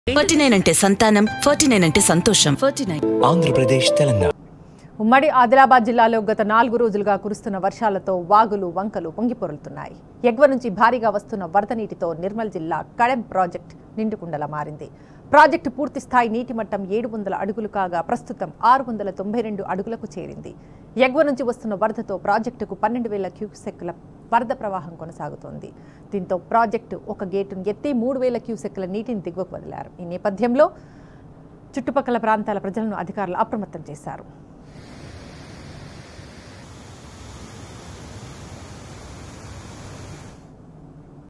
forty nine అంటే సంతానం forty nine అంటే సంతోషం ఫార్టీ నైన్ ఆంధ్రప్రదేశ్ తెలంగాణ ఉమ్మడి ఆదిలాబాద్ జిల్లాలో గత నాలుగు రోజులుగా కురుస్తున్న వర్షాలతో వాగులు వంకలు పొంగిపొరులుతున్నాయి ఎగువ నుంచి భారీగా వస్తున్న వరద నీటితో నిర్మల్ జిల్లా కడెం ప్రాజెక్ట్ నిండుకుండలా మారింది ప్రాజెక్టు పూర్తి స్థాయి నీటి మట్టం ఏడు వందల అడుగులు కాగా ప్రస్తుతం ఆరు వందల తొంభై రెండు అడుగులకు చేరింది ఎగువ నుంచి వస్తున్న వరదతో ప్రాజెక్టుకు పన్నెండు వేల క్యూసెక్కుల వరద ప్రవాహం కొనసాగుతోంది దీంతో ప్రాజెక్టు ఒక గేటును ఎత్తి మూడు వేల క్యూసెక్కుల నీటిని దిగువకు వదిలారు ఈ నేపథ్యంలో చుట్టుపక్కల ప్రాంతాల ప్రజలను అధికారులు అప్రమత్తం చేశారు